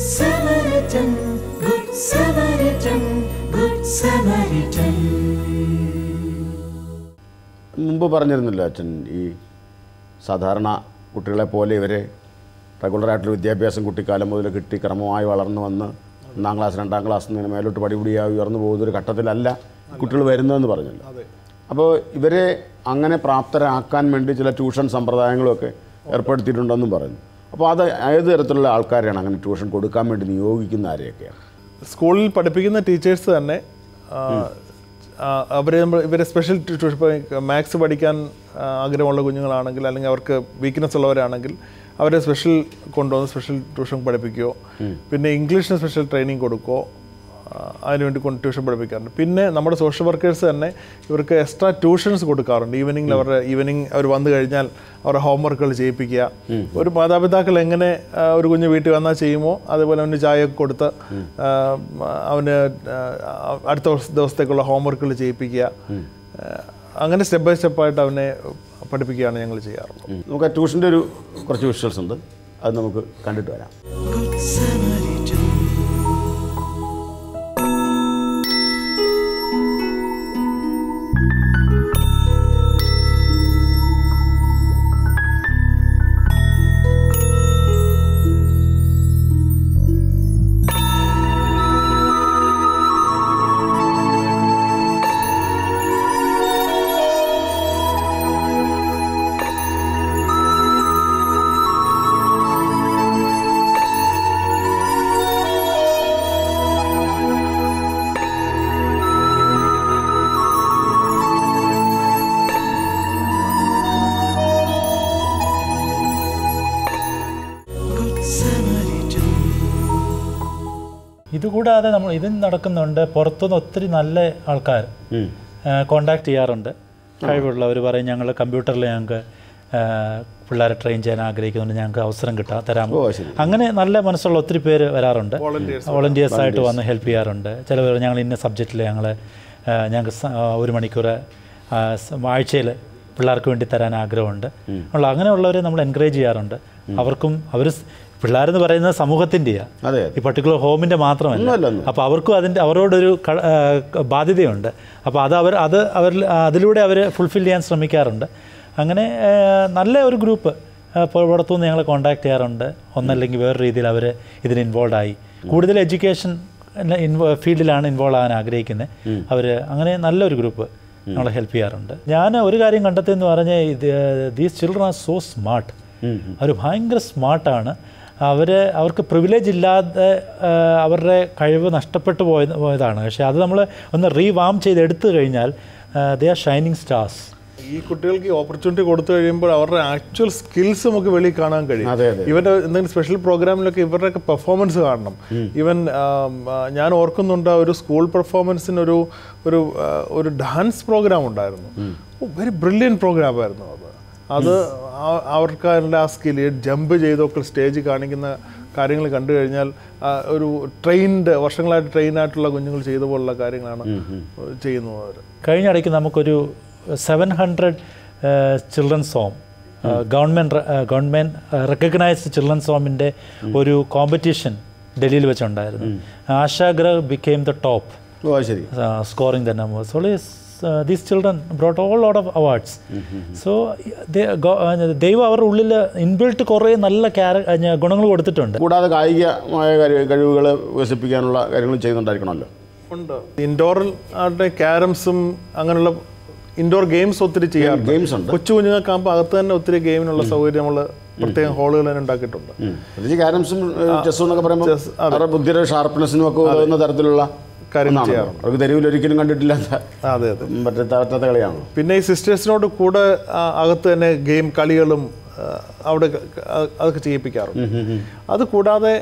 Samaritan, Good Samaritan, Good Samaritan. മുമ്പ് പറഞ്ഞിരുന്നല്ലോ അച്ഛൻ ഈ സാധാരണ കുട്ടികളെ പോലെ ഇവരെ റെഗുലറായിട്ടുള്ള വിദ്യാഭ്യാസം കുട്ടിക്കാലം മുതൽ കിട്ടി ക്രമമായി വളർന്നു വന്ന് ഒന്നാം ക്ലാസ് രണ്ടാം ക്ലാസ് നിന്ന് ഇങ്ങനെ മേലോട്ട് പടിപടിയായി ഉയർന്നു പോകുന്ന ഒരു ഘട്ടത്തിലല്ല കുട്ടികൾ വരുന്നതെന്ന് പറഞ്ഞല്ലോ അപ്പോൾ ഇവരെ അങ്ങനെ പ്രാപ്തരാക്കാൻ വേണ്ടി ചില ട്യൂഷൻ സമ്പ്രദായങ്ങളൊക്കെ ഏർപ്പെടുത്തിയിട്ടുണ്ടെന്നും പറഞ്ഞു അപ്പോൾ അത് ഏത് തരത്തിലുള്ള ആൾക്കാരെയാണ് അങ്ങനെ ട്യൂഷൻ കൊടുക്കാൻ വേണ്ടി നിയോഗിക്കുന്ന ആരെയൊക്കെയാണ് സ്കൂളിൽ പഠിപ്പിക്കുന്ന ടീച്ചേഴ്സ് തന്നെ ആ, ആ, അവരെ നമ്മൾ ഇവരെ സ്പെഷ്യൽ ട്യൂഷൻ മാത്സ് പഠിക്കാൻ ആ, ആഗ്രഹമുള്ള കുഞ്ഞുങ്ങളാണെങ്കിൽ അല്ലെങ്കിൽ അവർക്ക് വീക്ക്നെസ് ഉള്ളവരാണെങ്കിൽ അവരെ സ്പെഷ്യൽ കൊണ്ടുവന്ന് സ്പെഷ്യൽ ട്യൂഷൻ പഠിപ്പിക്കുകയോ പിന്നെ ഇംഗ്ലീഷിന് സ്പെഷ്യൽ ട്രെയിനിങ് കൊടുക്കുകയോ ആ, അതിനുവേണ്ടി കൊണ്ട് ട്യൂഷൻ പഠിപ്പിക്കാറുണ്ട് പിന്നെ നമ്മുടെ സോഷ്യൽ വർക്കേഴ്സ് തന്നെ ഇവർക്ക് എക്സ്ട്രാ ട്യൂഷൻസ് കൊടുക്കാറുണ്ട് ഈവനിങ്ങിൽ അവരുടെ ഈവനിങ് അവർ വന്നു കഴിഞ്ഞാൽ അവരുടെ ഹോംവർക്കുകൾ ചെയ്യിപ്പിക്കുക ഒരു മാതാപിതാക്കൾ എങ്ങനെ ആ, ഒരു കുഞ്ഞ് വീട്ടിൽ വന്നാൽ ചെയ്യുമോ അതേപോലെ അവന് ചായയൊക്കെ കൊടുത്ത് ആ, അവന് ആ, അടുത്ത ദിവസ- ദിവസത്തേക്കുള്ള ഹോംവർക്കുകൾ ചെയ്യിപ്പിക്കുക ആ, അങ്ങനെ സ്റ്റെപ്പ് ബൈ സ്റ്റെപ്പായിട്ട് അവനെ പഠിപ്പിക്കുകയാണ് ഞങ്ങൾ ചെയ്യാറുള്ളത് നമുക്ക് ആ ട്യൂഷൻ്റെ ഒരു കുറച്ച് വിഷ്വൽസ് ഉണ്ട് അത് നമുക്ക് കണ്ടിട്ട് വരാം Good Samaritan. Good Samaritan. ഇതുകൂടാതെ നമ്മൾ ഇതും നടക്കുന്നുണ്ട് പുറത്തുനിന്ന് ഒത്തിരി നല്ല ആൾക്കാർ കോണ്ടാക്ട് ചെയ്യാറുണ്ട് കഴിവുള്ളവർ പറയും ഞങ്ങൾ കമ്പ്യൂട്ടറിൽ ഞങ്ങൾക്ക് പിള്ളേരെ ട്രെയിൻ ചെയ്യാൻ ആഗ്രഹിക്കുന്നുണ്ട് ഞങ്ങൾക്ക് അവസരം കിട്ടാം തരാമോ ഓ ശരി അങ്ങനെ നല്ല മനസ്സുള്ള ഒത്തിരി പേര് വരാറുണ്ട് വോളണ്ടിയേഴ്സ് ആയിട്ട് വന്ന് ഹെൽപ്പ് ചെയ്യാറുണ്ട് ചിലവർ ഞങ്ങൾ ഇന്ന സബ്ജക്റ്റിൽ ഞങ്ങൾ ഞങ്ങൾക്ക് സ- ആ, ഒരു മണിക്കൂർ ആഴ്ചയിൽ പിള്ളേർക്ക് വേണ്ടി തരാൻ ആഗ്രഹമുണ്ട് ഉള്ള അങ്ങനെയുള്ളവരെ നമ്മൾ എൻകറേജ് ചെയ്യാറുണ്ട് അവർക്കും അവർ പിള്ളേരെന്ന് പറയുന്നത് സമൂഹത്തിൻ്റെയാണ് അതെ ഈ പർട്ടിക്കുലർ ഹോമിൻ്റെ മാത്രമല്ല ഒന്നുമല്ല, ഒന്നും. അപ്പോൾ അവർക്കും അതിൻ്റെ അവരോടൊരു ക- ആ, ക- ബാധ്യതയുണ്ട് അപ്പോൾ അത് അവർ അത് അവർ അതിലൂടെ അവർ ഫുൾഫിൽ ചെയ്യാൻ ശ്രമിക്കാറുണ്ട് അങ്ങനെ ആ, നല്ല ഒരു ഗ്രൂപ്പ് പുറത്തുനിന്ന് ഞങ്ങൾ കോൺടാക്ട് ചെയ്യാറുണ്ട് ഒന്നല്ലെങ്കിൽ വേറെ രീതിയിൽ അവർ ഇതിന് ഇൻവോൾവ് ആയി കൂടുതൽ എഡ്യൂക്കേഷൻ ഫീൽഡിലാണ് ഇൻവോൾവ് ആകാൻ ആഗ്രഹിക്കുന്നത് അവർ അങ്ങനെ നല്ലൊരു ഗ്രൂപ്പ് നമ്മളെ ഹെൽപ്പ് ചെയ്യാറുണ്ട് ഞാൻ ഒരു കാര്യം കണ്ടെത്തിയെന്ന് പറഞ്ഞാൽ ഇത് these children are so smart അവർ ഭയങ്കര സ്മാർട്ടാണ് അവർ അവർക്ക് പ്രിവിലേജ് ഇല്ലാതെ ആ, അവരുടെ കഴിവ് നഷ്ടപ്പെട്ടു പോയത് പോയതാണ് പക്ഷേ അത് നമ്മൾ ഒന്ന് റീവാം ചെയ്ത് എടുത്തു കഴിഞ്ഞാൽ ദേ ആർ ഷൈനിങ് സ്റ്റാർസ് ഈ കുട്ടികൾക്ക് ഈ ഓപ്പർച്യൂണിറ്റി കൊടുത്തു കഴിയുമ്പോൾ അവരുടെ ആക്ച്വൽ സ്കിൽസ് നമുക്ക് വെളിയിൽ കാണാൻ കഴിയും അതെ, അതെ. ഇവന്റെ എന്തെങ്കിലും സ്പെഷ്യൽ പ്രോഗ്രാമിലൊക്കെ ഇവരുടെയൊക്കെ പെർഫോമൻസ് കാണണം ഈവൻ ഞാൻ ഓർക്കുന്നുണ്ട് ഒരു സ്കൂൾ പെർഫോമൻസിന് ഒരു ഒരു ആ, ഒരു ഡാൻസ് പ്രോഗ്രാം ഉണ്ടായിരുന്നു വെരി ബ്രില്യൻ പ്രോഗ്രാം ആയിരുന്നു അത് അത് ആ- അവർക്ക് അതിൻ്റെ ആ സ്കില് ജമ്പ് ചെയ്തൊക്കെ സ്റ്റേജ് കാണിക്കുന്ന കാര്യങ്ങൾ കണ്ടു കഴിഞ്ഞാൽ ആ, ഒരു ട്രെയിൻഡ് വർഷങ്ങളായിട്ട് ട്രെയിൻ ആയിട്ടുള്ള കുഞ്ഞുങ്ങൾ ചെയ്ത പോലുള്ള കാര്യങ്ങളാണ് ചെയ്യുന്നത് അവർ കഴിഞ്ഞ ഇടയ്ക്ക് നമുക്കൊരു seven hundred children's home government government recognised children's ഹോമിൻ്റെ ഒരു കോമ്പറ്റീഷൻ ഡൽഹിയിൽ വെച്ചുണ്ടായിരുന്നു ആശാഗ്രഹ് ബിക്കെയിം ദ ടോപ്പ് ഓ അത് ശരി scoring the numbers. Only uh, these children brought all lot of awards. So they go, uh, ദൈവം അവരുടെ ഉള്ളിൽ ഇൻബിൽട്ട് കുറേ നല്ല ക്യാര uh, ഗുണങ്ങൾ കൊടുത്തിട്ടുണ്ട് കൂടാതെ കായികമായ കഴിവുകൾ വികസിപ്പിക്കാനുള്ള കാര്യങ്ങൾ ചെയ്യുന്നുണ്ടായിരിക്കണമല്ലോ ഉണ്ട് ഇൻഡോറിൽ ആരുടെ ക്യാരംസും അങ്ങനെയുള്ള ഇൻഡോർ ഗെയിംസ് ഒത്തിരി ചെയ്യാറുണ്ട് ഗെയിംസ് ഉണ്ട് കൊച്ചു കുഞ്ഞുങ്ങൾക്കാകുമ്പോൾ അകത്ത് തന്നെ ഒത്തിരി ഗെയിമിനുള്ള സൗകര്യം നമ്മൾ പ്രത്യേകം ഹോളുകൾ തന്നെ ഉണ്ടാക്കിയിട്ടുണ്ട് ഉം. പ്രത്യേകിച്ച് ക്യാരംസും ചെസ്സും എന്നൊക്കെ പറയുമ്പോൾ Chess, അതെ. അവരുടെ ബുദ്ധിയുടെ ഷാർപ്പ്നെസ്സിനും ഒക്കെ ഉതകുന്ന തരത്തിലുള്ള കാര്യം ഒന്നാണല്ലോ. ചെയ്യാറുണ്ട്. അവർക്ക് തെരുവിൽ ഒരിക്കലും കണ്ടിട്ടില്ലാത്ത അതെ അതെ ഉം, പറ്റാത്ത പറ്റാത്ത കളിയാണ് പിന്നെ ഈ സിസ്റ്റേഴ്സിനോട് കൂടെ ആ, അകത്ത് തന്നെ ഗെയിം കളികളും ആ, അവിടെ ക- ക- അതൊക്കെ ചെയ്യിപ്പിക്കാറുണ്ട് അത് കൂടാതെ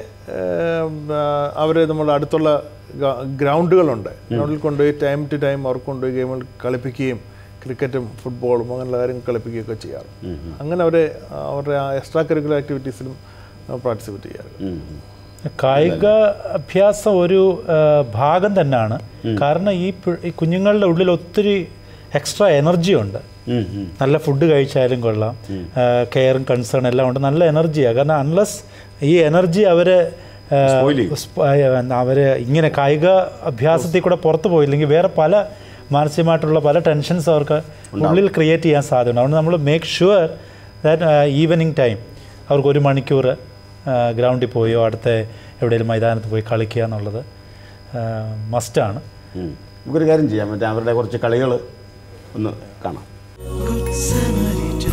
അവർ നമ്മൾ അടുത്തുള്ള ഗ- ഗ്രൗണ്ടുകളുണ്ട് ഗ്രൗണ്ടിൽ കൊണ്ടുപോയി ടൈം ടു ടൈം അവർക്ക് കൊണ്ടുപോയി ഗെയിമുകൾ കളിപ്പിക്കുകയും ക്രിക്കറ്റും ഫുട്ബോളും അങ്ങനെയുള്ള കാര്യങ്ങൾ കളിപ്പിക്കുകയൊക്കെ ചെയ്യാറ് അങ്ങനെ അവരെ അവരുടെ ആ എക്സ്ട്രാ കരിക്കുലർ ആക്ടിവിറ്റീസിലും പാർട്ടിസിപ്പേറ്റ് ചെയ്യാറ് കായിക അഭ്യാസം ഒരു ആ, ഭാഗം തന്നെയാണ് കാരണം ഈ പി- ഈ കുഞ്ഞുങ്ങളുടെ ഉള്ളിൽ ഒത്തിരി എക്സ്ട്രാ എനർജി ഉണ്ട് നല്ല ഫുഡ് കഴിച്ചാലും കൊള്ളാം കെയറും കൺസേൺ എല്ലാം ഉണ്ട് നല്ല എനർജിയാണ് കാരണം അൺലെസ് ഈ എനർജി അവർ Spoil ചെയ്യും. അവർ ഇങ്ങനെ കായിക അഭ്യാസത്തിൽ കൂടെ പുറത്ത് പോയില്ലെങ്കിൽ വേറെ പല മാനസികമായിട്ടുള്ള പല ടെൻഷൻസ് അവർക്ക് ഉള്ളിൽ ക്രിയേറ്റ് ചെയ്യാൻ സാധ്യതയുണ്ട് അതുകൊണ്ട് നമ്മൾ make sure that evening time അവർക്ക് ഒരു മണിക്കൂർ ഗ്രൗണ്ടിൽ പോയോ അടുത്ത എവിടെയെങ്കിലും മൈതാനത്ത് പോയി കളിക്കുക എന്നുള്ളത് മസ്റ്റാണ് ഉം. നമുക്കൊരു കാര്യം ചെയ്യാം മറ്റേ അവരുടെ കുറച്ച് കളികൾ ഒന്ന് കാണാം Good Samaritan,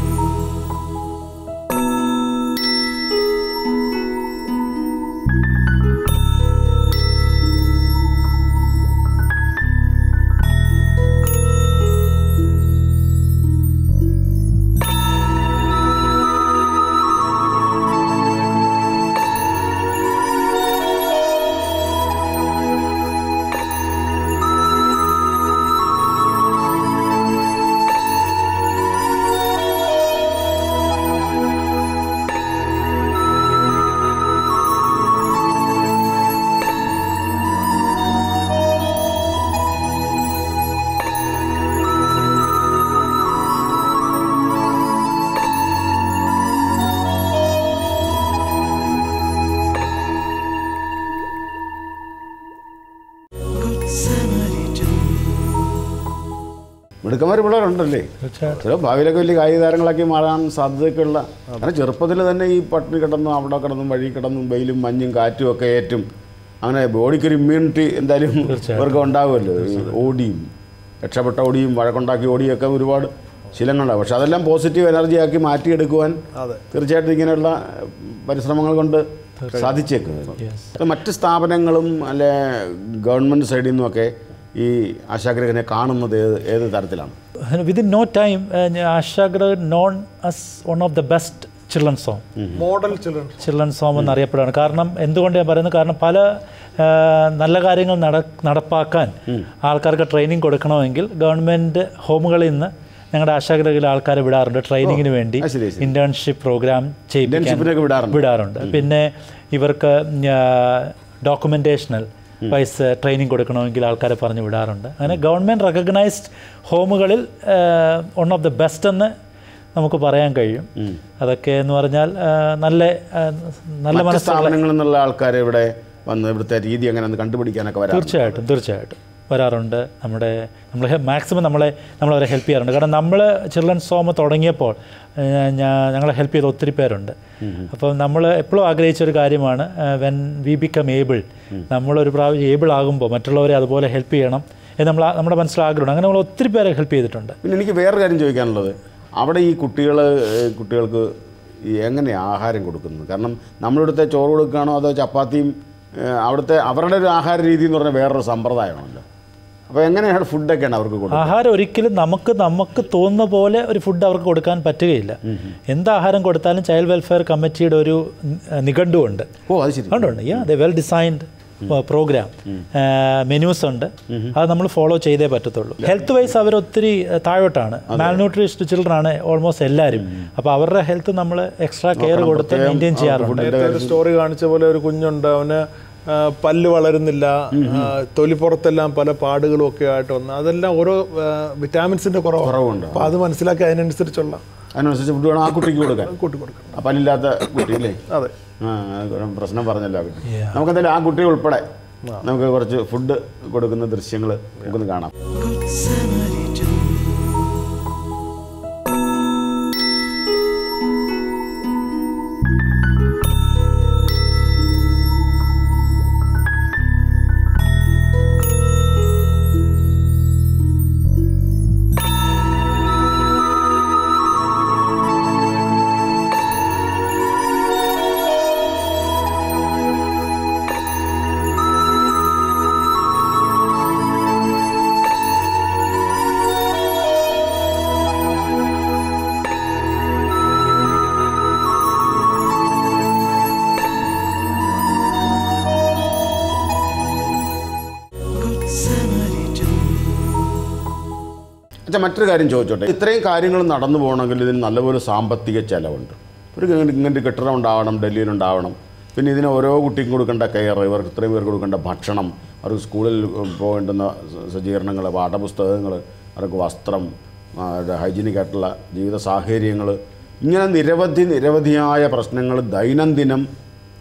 Good Samaritan, മിടുക്കന്മാർ പിള്ളേരുണ്ടല്ലേ തീർച്ചയായിട്ടും ചില ഭാവിയിലൊക്കെ വലിയ കായിക താരങ്ങളാക്കി മാറാൻ സാധ്യതയൊക്കെയുള്ള കാരണം ചെറുപ്പത്തിൽ തന്നെ ഈ പട്ടിണി കിടന്നും അവിടെ കിടന്നും വഴി കിടന്നും വെയിലും മഞ്ഞും കാറ്റും ഒക്കെ ഏറ്റും അങ്ങനെ ബോഡിക്കൊരു ഇമ്മ്യൂണിറ്റി എന്തായാലും ഇവർക്ക് ഉണ്ടാവുമല്ലോ ഈ ഓടിയും രക്ഷപ്പെട്ട ഓടിയും വഴക്കുണ്ടാക്കി ഓടിയും ഒക്കെ ഒരുപാട് ശീലങ്ങളുണ്ടാവും പക്ഷെ അതെല്ലാം പോസിറ്റീവ് എനർജിയാക്കി മാറ്റിയെടുക്കുവാൻ അതെ. തീർച്ചയായിട്ടും ഇങ്ങനെയുള്ള പരിശ്രമങ്ങൾ കൊണ്ട് സാധിച്ചേക്കും Yes. അത് മറ്റ് സ്ഥാപനങ്ങളും അല്ലെ ഗവൺമെൻറ് സൈഡിൽ നിന്നുമൊക്കെ ഈ ആശാഗ്രഹനെ കാണുന്നത് ഏത് ഏത് തരത്തിലാണ് within no time Ashagrah known as one of the best children's song model children children's home എന്നറിയപ്പെടുകയാണ് കാരണം എന്തുകൊണ്ട് ഞാൻ പറയുന്നത് കാരണം പല ആ, നല്ല കാര്യങ്ങൾ നട നടപ്പാക്കാൻ ആൾക്കാർക്ക് ട്രെയിനിങ് കൊടുക്കണമെങ്കിൽ ഗവൺമെൻറ് ഹോമുകളിൽ നിന്ന് ഞങ്ങളുടെ ആശാഗ്രഹിലെ ആൾക്കാരെ വിടാറുണ്ട് ട്രെയിനിങ്ങിന് വേണ്ടി ആ, ശരി, ശരി. Internship programme ഇന്റേൺഷിപ്പിനൊക്കെ വിടാറുണ്ട്. വിടാറുണ്ട് പിന്നെ ഇവർക്ക് ഡോക്യുമെൻറ്റേഷണൽ വൈസ് ട്രെയിനിങ് കൊടുക്കണമെങ്കിൽ ആൾക്കാരെ പറഞ്ഞ് വിടാറുണ്ട് അങ്ങനെ ഗവൺമെൻറ് റെക്കഗ്നൈസ്ഡ് ഹോമുകളിൽ വൺ ഓഫ് ദ ബെസ്റ്റ് എന്ന് നമുക്ക് പറയാൻ കഴിയും അതൊക്കെ എന്ന് പറഞ്ഞാൽ ആ, നല്ല ആ, നല്ല മറ്റ് മനസ്സുള്ള സ്ഥാപനങ്ങളിൽ നിന്നുള്ള ആൾക്കാർ ഇവിടെ വന്ന് ഇവിടുത്തെ രീതി എങ്ങനെ ഒന്ന് കണ്ടുപിടിക്കാനൊക്കെ വരാം തീർച്ചയായിട്ടും തീർച്ചയായിട്ടും വരാറുണ്ട് നമ്മുടെ നമ്മൾ മാക്സിമം നമ്മളെ നമ്മളവരെ ഹെൽപ്പ് ചെയ്യാറുണ്ട് കാരണം നമ്മൾ ചിൽഡ്രൻസ് ഹോം തുടങ്ങിയപ്പോൾ ഏഹ്, ഞാ- ഞങ്ങളെ ഹെൽപ്പ് ചെയ്ത ഒത്തിരി പേരുണ്ട് അപ്പം നമ്മൾ എപ്പോഴും ആഗ്രഹിച്ച ഒരു കാര്യമാണ് വെൻ വി ബിക്കം ഏബിൾ നമ്മളൊരു പ്രാവശ്യം ഏബിൾ ആകുമ്പോൾ മറ്റുള്ളവരെ അതുപോലെ ഹെൽപ്പ് ചെയ്യണം എന്ന് നമ്മൾ നമ്മുടെ മനസ്സിൽ ആഗ്രഹമുണ്ട് അങ്ങനെ നമ്മൾ ഒത്തിരി പേരെ ഹെൽപ്പ് ചെയ്തിട്ടുണ്ട് പിന്നെ എനിക്ക് വേറൊരു കാര്യം ചോദിക്കാനുള്ളത് അവിടെ ഈ കുട്ടികൾ കുട്ടികൾക്ക് ഈ എങ്ങനെ ആഹാരം കൊടുക്കുന്നത് കാരണം നമ്മളിവിടുത്തെ ചോറ് കൊടുക്കുകയാണോ അതോ ചപ്പാത്തിയും ഏഹ്, അവിടുത്തെ അവരുടെ ഒരു ആഹാര രീതി എന്ന് പറഞ്ഞാൽ വേറൊരു സമ്പ്രദായമാണല്ലോ അപ്പോൾ എങ്ങനെയാണ് ഫുഡൊക്കെയാണ് അവർക്ക് കൊടുക്കുന്നത് ആഹാരം ഒരിക്കലും നമുക്ക് നമുക്ക് തോന്നുന്ന പോലെ ഒരു ഫുഡ് അവർക്ക് കൊടുക്കാൻ പറ്റുകയില്ല എന്ത് ആഹാരം കൊടുത്താലും ചൈൽഡ് വെൽഫെയർ കമ്മിറ്റിയുടെ ഒരു നി- നിഘണ്ടുവുണ്ട് ഓ അത് ശരി ഉണ്ട് ഉണ്ട് yeah the well designed program menus ഉണ്ട് അത് നമ്മൾ ഫോളോ ചെയ്തേ പറ്റത്തുള്ളൂ ഹെൽത്ത് വൈസ് അവർ ഒത്തിരി ഏഹ്, താഴോട്ടാണ് മാൽന്യൂട്രീസ്ഡ് ചിൽഡ്രൻ ആണ് ഓൾമോസ്റ്റ് എല്ലാവരും അപ്പോൾ അവരുടെ ഹെൽത്ത് നമ്മൾ എക്സ്ട്രാ കെയർ കൊടുത്ത് പ്രത്യേകം മെയിൻറ്റെയിൻ അവർക്ക് ചെയ്യാറുണ്ട് നേരത്തെ ഒരു സ്റ്റോറി കാണിച്ച പോലെ ഒരു കുഞ്ഞുണ്ട് അവന് ആ, പല്ല് വളരുന്നില്ല ആ, തൊലിപ്പുറത്തെല്ലാം പല പാടുകളും ഒക്കെ ആയിട്ട് വന്ന് അതെല്ലാം ഓരോ വിറ്റാമിൻസിന്റെ കുറവാണ് കുറവുണ്ട് അപ്പോൾ അത് മനസ്സിലാക്കി അതിനനുസരിച്ചുള്ള അതിനനുസരിച്ച് ഫുഡ് വേണം ആ കുട്ടിക്ക് കൊടുക്കാൻ കൂട്ടി കൊടുക്കണം ആ പല്ലില്ലാത്ത കുട്ടി അല്ലേ അതെ ആ അത് ഒരു പ്രശ്നം പറഞ്ഞല്ലോ ആ കുട്ടി നമുക്കെന്തായാലും ആ കുട്ടി ഉൾപ്പെടെ നമുക്ക് കുറച്ച് ഫുഡ് കൊടുക്കുന്ന ദൃശ്യങ്ങൾ നമുക്കൊന്ന് കാണാം Good Samaritan, Good Samaritan, അച്ഛാ മറ്റൊരു കാര്യം ചോദിച്ചോട്ടെ ഇത്രയും കാര്യങ്ങൾ നടന്നു പോകണമെങ്കിൽ ഇതിന് നല്ലപോലെ സാമ്പത്തിക ചെലവുണ്ട് ഒരു ഇങ്ങനെ ഇങ്ങനൊരു കെട്ടിടം ഉണ്ടാവണം ഡൽഹിയിലുണ്ടാവണം പിന്നെ ഇതിന് ഓരോ കുട്ടിക്കും കൊടുക്കേണ്ട കെയർ ഇവർക്ക് ഇത്രയും പേർക്ക് കൊടുക്കേണ്ട ഭക്ഷണം അവർക്ക് സ്കൂളിൽ പോകേണ്ടുന്ന സ- സജ്ജീകരണങ്ങൾ പാഠപുസ്തകങ്ങൾ അവർക്ക് വസ്ത്രം ഹൈജീനിക് ആയിട്ടുള്ള ജീവിത സാഹചര്യങ്ങൾ ഇങ്ങനെ നിരവധി നിരവധിയായ പ്രശ്നങ്ങൾ ദൈനംദിനം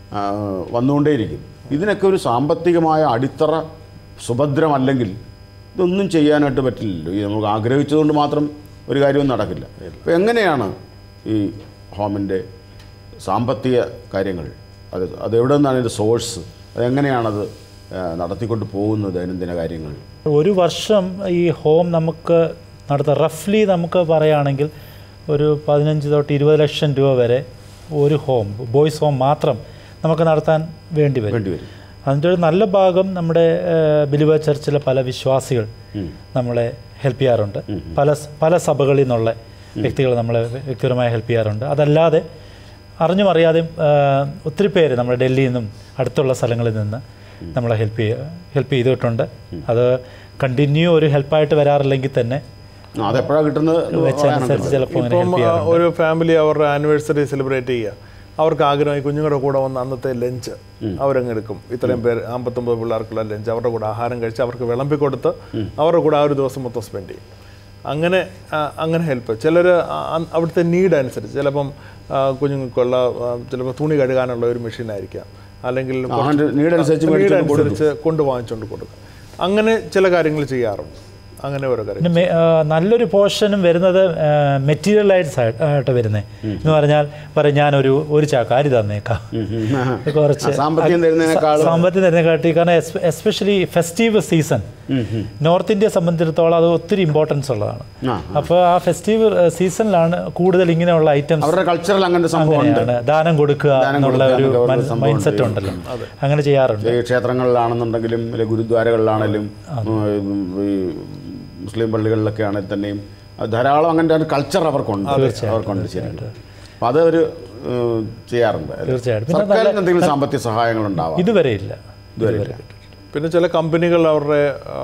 ആ, വന്നുകൊണ്ടേയിരിക്കും ഇതിനൊക്കെ ഒരു സാമ്പത്തികമായ അടിത്തറ സുഭദ്രമല്ലെങ്കിൽ ഇതൊന്നും ചെയ്യാനായിട്ട് പറ്റില്ലല്ലോ ഈ നമുക്ക് ആഗ്രഹിച്ചതുകൊണ്ട് മാത്രം ഒരു കാര്യവും നടക്കില്ല അപ്പോൾ എങ്ങനെയാണ് ഈ ഹോമിൻ്റെ സാമ്പത്തിക കാര്യങ്ങൾ അത് അത് എവിടെ നിന്നാണ് ഇതിൻ്റെ സോഴ്സ് അതെങ്ങനെയാണത് ആ, നടത്തിക്കൊണ്ട് പോകുന്നത് ദൈനംദിന കാര്യങ്ങൾ ഒരു വർഷം ഈ ഹോം നമുക്ക് നടത്താം റഫ്ലി നമുക്ക് പറയുകയാണെങ്കിൽ ഒരു പതിനഞ്ച് തൊട്ട് ഇരുപത് ലക്ഷം രൂപ വരെ ഒരു ഹോം ബോയ്സ് ഹോം മാത്രം നമുക്ക് നടത്താൻ വേണ്ടി വരും വേണ്ടി വരും അതിൻ്റെ ഒരു നല്ല ഭാഗം നമ്മുടെ ബിലിവ ചർച്ചിലെ പല വിശ്വാസികൾ നമ്മളെ ഹെൽപ്പ് ചെയ്യാറുണ്ട് പല സ് പല സഭകളിൽ നിന്നുള്ള വ്യക്തികൾ നമ്മളെ വ്യക്തിപരമായി ഹെൽപ്പ് ചെയ്യാറുണ്ട് അതല്ലാതെ അറിഞ്ഞും അറിയാതെയും ആ, ഒത്തിരി പേര് നമ്മുടെ ഡൽഹിയിൽ നിന്നും അടുത്തുള്ള സ്ഥലങ്ങളിൽ നിന്ന് നമ്മളെ ഹെൽപ്പ് ചെയ്യ ഹെൽപ്പ് ചെയ്തിട്ടുണ്ട് അത് കണ്ടിന്യൂ ഒരു ഹെൽപ്പായിട്ട് വരാറില്ലെങ്കിൽ തന്നെ ആ, അതെപ്പോഴാണ് കിട്ടുന്നത് എന്ന് വെച്ചനുസരിച്ച് ചിലപ്പോൾ അങ്ങനെ ഇപ്പം ഹെൽപ്പ് ആ, ചെയ്യാറുണ്ട് ഒരു ഫാമിലി അവരുടെ ആനിവേഴ്സറി സെലിബ്രേറ്റ് ചെയ്യുക അവർക്ക് ആഗ്രഹമായി കുഞ്ഞുങ്ങളുടെ കൂടെ വന്ന് അന്നത്തെ ലഞ്ച് അവരങ്ങ് എടുക്കും ഇത്രയും പേര് അമ്പത്തൊമ്പത് പിള്ളേർക്കുള്ള ലഞ്ച് അവരുടെ കൂടെ ആഹാരം കഴിച്ച് അവർക്ക് വിളമ്പി കൊടുത്ത് അവരുടെ കൂടെ ആ ഒരു ദിവസം മൊത്തം സ്പെൻഡ് ചെയ്യും അങ്ങനെ ആ, അങ്ങനെ ഹെൽപ്പ് ചിലർ അവിടുത്തെ നീഡ് അനുസരിച്ച് ചിലപ്പം ആ, കുഞ്ഞുങ്ങൾക്കുള്ള ആ, ചിലപ്പോൾ തുണി കഴുകാനുള്ള ഒരു മെഷീൻ ആയിരിക്കാം അല്ലെങ്കിൽ ആ, അതിന്റെ need അനുസരിച്ച് need മേടിച്ചോണ്ട് അനുസരിച്ച് കൊണ്ട് വാങ്ങിച്ചുകൊണ്ട് കൊടുക്കും അങ്ങനെ ചില കാര്യങ്ങൾ ചെയ്യാറുണ്ട് അങ്ങനെ ഓരോ കാര്യം പിന്നെ മെ- ആ, നല്ലൊരു പോർഷനും വരുന്നത് മെറ്റീരിയലൈസ് ആയിട്ട് വരുന്നത് എന്ന് പറഞ്ഞാൽ പറയും ഞാനൊരു ഒരു ചാക്ക് അരി തന്നേക്കാം കുറച്ച് സാമ്പത്തികം തരുന്നതിനേക്കാൾ സാമ്പത്തികം തരുന്നതിനെക്കാട്ടി കാരണം എസ്പെഷ്യലി ഫെസ്റ്റീവ് സീസൺ നോർത്ത് ഇന്ത്യയെ സംബന്ധിച്ചിടത്തോളം അത് ഒത്തിരി ഇമ്പോർട്ടൻസ് ഉള്ളതാണ് ആ. അപ്പോൾ ആ ഫെസ്റ്റീവ് സീസണിലാണ് കൂടുതൽ ഇങ്ങനെയുള്ള ഐറ്റംസ് അവരുടെ കൾച്ചറൽ അങ്ങനത്തെ സംഭവം ഉണ്ട് അങ്ങനെയാണ് ദാനം കൊടുക്കുക ദാനം എന്നുള്ള ഒരു കൊടുക്കുക എന്നൊക്കെ ഒരു സംഭവം മൈൻഡ് സെറ്റ് ഉണ്ട്. ഉണ്ടല്ലോ അങ്ങനെ ചെയ്യാറുണ്ട് ഈ ക്ഷേത്രങ്ങളിലാണെന്നുണ്ടെങ്കിലും അല്ലെങ്കിൽ ഗുരുദ്വാരകളിലാണെങ്കിലും ഉം, ഈ മുസ്ലിം പള്ളികളിലൊക്കെ ആണെങ്കിൽ തന്നെയും അത് ധാരാളം അങ്ങനത്തെ ഒരു കൾച്ചർ അവർക്കുണ്ട് അവർക്കുണ്ട് ശരിക്കും അപ്പം അത് അവർ ചെയ്യാറുണ്ട് തീർച്ചയായിട്ടും. പിന്നെ സർക്കാരിൽ നിന്ന് എന്തെങ്കിലും സാമ്പത്തിക സഹായങ്ങൾ ഉണ്ടാവാം ഇതുവരെ ഇല്ല ഇതുവരെ ഇല്ല. പിന്നെ ചില കമ്പനികൾ അവരുടെ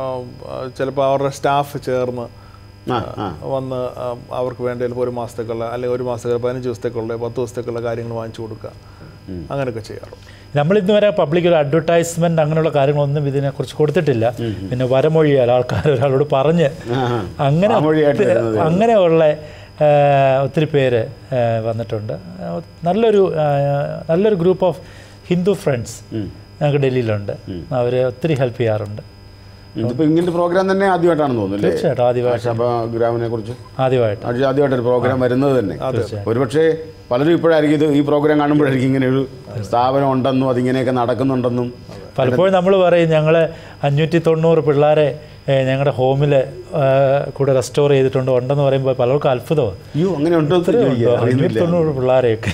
ചിലപ്പോൾ അവരുടെ സ്റ്റാഫ് ചേർന്ന് ആ ആ വന്ന് ആ, അവർക്ക് വേണ്ട ചിലപ്പോൾ ഒരു മാസത്തേക്കുള്ള അല്ലെങ്കിൽ ഒരു മാസത്തേക്കുള്ള പതിനഞ്ച് ദിവസത്തേക്കുള്ള പത്ത് ദിവസത്തേക്കുള്ള കാര്യങ്ങൾ വാങ്ങിച്ചു കൊടുക്കുക അങ്ങനെയൊക്കെ ചെയ്യാറുണ്ട് നമ്മൾ ഇന്ന് വരെ പബ്ലിക് ഒരു അഡ്വർടൈസ്മെന്റ് അങ്ങനെയുള്ള കാര്യങ്ങളൊന്നും ഇതിനെക്കുറിച്ച് കൊടുത്തിട്ടില്ല പിന്നെ വരമൊഴിയാൽ ആൾക്കാർ ഒരാളോട് പറഞ്ഞ് ആ, ആ. അങ്ങനെ വഴിയായിട്ട് ഒത്തി- വരുന്നത് അങ്ങനെയുള്ള ആ, ഒത്തിരി പേര് ആ, വന്നിട്ടുണ്ട് ആ, നല്ലൊരു ആ, നല്ലൊരു ഗ്രൂപ്പ് ഓഫ് ഹിന്ദു ഫ്രണ്ട്സ് ഞങ്ങൾക്ക് ഡൽഹിയിലുണ്ട് അവർ ഒത്തിരി ഹെൽപ്പ് ചെയ്യാറുണ്ട് ഇതിപ്പോൾ ഇങ്ങനത്തെ പ്രോഗ്രാം തന്നെ ആദ്യമായിട്ടാണെന്ന് തോന്നുന്നു തീർച്ചയായിട്ടും ആദ്യമായിട്ട് ആശാപ ഗ്രാമിനെ കുറിച്ച് ആദ്യമായിട്ട് ആദ്യമായിട്ടൊരു പ്രോഗ്രാം വരുന്നത് തന്നെ ഒരുപക്ഷെ പലരും ഇപ്പോഴായിരിക്കും ഇത് ഈ പ്രോഗ്രാം കാണുമ്പോഴായിരിക്കും ഇങ്ങനെ ഒരു സ്ഥാപനം ഉണ്ടെന്നും അതിങ്ങനെയൊക്കെ നടക്കുന്നുണ്ടെന്നും പലപ്പോഴും നമ്മൾ പറയും ഞങ്ങൾ അഞ്ഞൂറ്റി തൊണ്ണൂറ് പിള്ളേരെ ഏ, ഞങ്ങളുടെ ഹോമിൽ കൂടെ റെസ്റ്റോർ ചെയ്തിട്ടുണ്ട് ഉണ്ടെന്ന് പറയുമ്പോൾ പലർക്കും അത്ഭുതമാണ് അയ്യോ അങ്ങനെ ഉണ്ടോ എന്ന് ചോദിക്കുക. അഞ്ഞൂറ്റി അറിയുന്നില്ല തൊണ്ണൂറ് പിള്ളേരെയൊക്കെ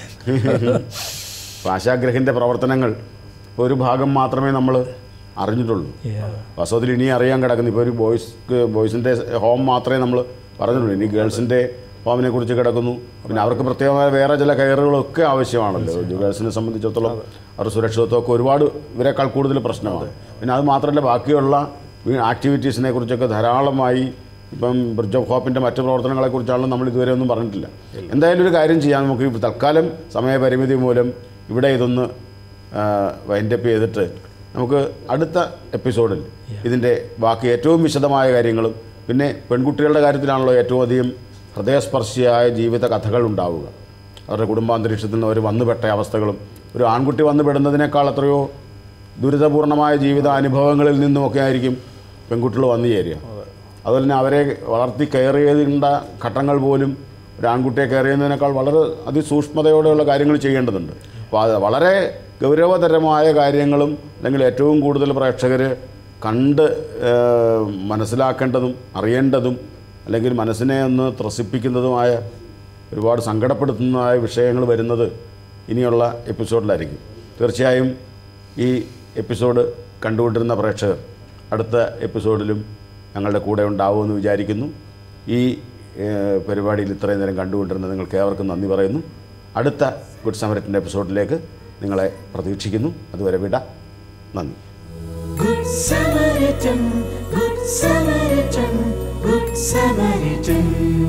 അപ്പോൾ ആശാഗ്രഹിൻ്റെ പ്രവർത്തനങ്ങൾ ഒരു ഭാഗം മാത്രമേ നമ്മൾ അറിഞ്ഞിട്ടുള്ളൂ Yeah. വാസ്തവത്തിൽ ഇനി അറിയാൻ കിടക്കുന്നു ഇപ്പോൾ ഒരു ബോയ്സ് ബോയ്സിൻ്റെ ഹോം മാത്രമേ നമ്മൾ പറഞ്ഞിട്ടുള്ളൂ ഇനി ഗേൾസിൻ്റെ ഹോമിനെ കുറിച്ച് കിടക്കുന്നു പിന്നെ അവർക്ക് പ്രത്യേകമായ വേറെ ചില കെയറുകളൊക്കെ ആവശ്യമാണല്ലോ ഗേൾസിനെ സംബന്ധിച്ചിടത്തോളം അവരുടെ സുരക്ഷിതത്വമൊക്കെ ഒരുപാട് ഇവരെക്കാൾ കൂടുതൽ പ്രശ്നമാണ് പിന്നെ അത് മാത്രമല്ല ബാക്കിയുള്ള ആക്ടിവിറ്റീസിനെ കുറിച്ചൊക്കെ ധാരാളമായി ഇപ്പം ബ്രിഡ്ജ് ഓഫ് ഹോപ്പിൻ്റെ മറ്റു പ്രവർത്തനങ്ങളെക്കുറിച്ചാണ് നമ്മൾ ഇതുവരെ ഒന്നും പറഞ്ഞിട്ടില്ല എന്തായാലും ഒരു കാര്യം ചെയ്യാം നമുക്ക് ഈ തൽക്കാലം സമയപരിമിതി മൂലം ഇവിടെ ഇതൊന്ന് വൈൻഡപ്പ് ചെയ്തിട്ട് നമുക്ക് അടുത്ത എപ്പിസോഡിൽ ഇതിൻ്റെ ബാക്കി ഏറ്റവും വിശദമായ കാര്യങ്ങളും പിന്നെ പെൺകുട്ടികളുടെ കാര്യത്തിലാണല്ലോ ഏറ്റവും അധികം ഹൃദയസ്പർശിയായ ജീവിത കഥകൾ ഉണ്ടാവുക അവരുടെ കുടുംബാന്തരീക്ഷത്തിൽ നിന്ന് അവർ വന്നുപെട്ട അവസ്ഥകളും ഒരു ആൺകുട്ടി വന്നു പെടുന്നതിനേക്കാൾ എത്രയോ ദുരിതപൂർണമായ ജീവിത അനുഭവങ്ങളിൽ നിന്നുമൊക്കെ ആയിരിക്കും പെൺകുട്ടികൾ വന്നു ചേരുക അതുപോലെ തന്നെ അവരെ വളർത്തി കെയർ ചെയ്യേണ്ട ഘട്ടങ്ങൾ പോലും ഒരു ആൺകുട്ടിയെ കെയർ ചെയ്യുന്നതിനേക്കാൾ വളരെ അതിസൂക്ഷ്മതയോടെയുള്ള കാര്യങ്ങൾ ചെയ്യേണ്ടതുണ്ട് അപ്പോൾ അത് വളരെ ഗൗരവതരമായ കാര്യങ്ങളും അല്ലെങ്കിൽ ഏറ്റവും കൂടുതൽ പ്രേക്ഷകർ കണ്ട് ഏഹ്, മനസ്സിലാക്കേണ്ടതും അറിയേണ്ടതും അല്ലെങ്കിൽ മനസ്സിനെ ഒന്ന് ത്രസിപ്പിക്കുന്നതുമായ ഒരുപാട് സങ്കടപ്പെടുത്തുന്നതായ വിഷയങ്ങൾ വരുന്നത് ഇനിയുള്ള എപ്പിസോഡിലായിരിക്കും തീർച്ചയായും ഈ എപ്പിസോഡ് കണ്ടുകൊണ്ടിരുന്ന പ്രേക്ഷകർ അടുത്ത എപ്പിസോഡിലും ഞങ്ങളുടെ കൂടെ ഉണ്ടാവുമെന്ന് വിചാരിക്കുന്നു ഈ ഏഹ്, പരിപാടിയിൽ ഇത്രയും നേരം കണ്ടുകൊണ്ടിരുന്ന നിങ്ങൾക്ക് ഏവർക്കും നന്ദി പറയുന്നു അടുത്ത ഗുഡ് സമരത്തിൻ്റെ എപ്പിസോഡിലേക്ക് നിങ്ങളെ പ്രതീക്ഷിക്കുന്നു അതുവരെ വിട നന്ദി Good Samaritan, Good Samaritan, Good Samaritan.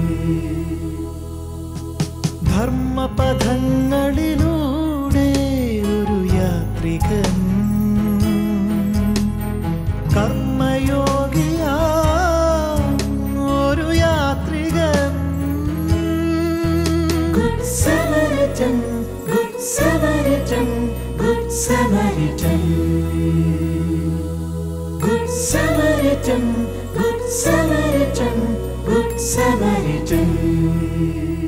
ധർമ്മപഥങ്ങളിലൂടെ ഒരു യാത്രികൻ കർമ്മയോഗിയാ ഒരു യാത്രികൻ Good Samaritan, Good Samaritan, Good Samaritan. Good Samaritan, Good Samaritan, Good Samaritan.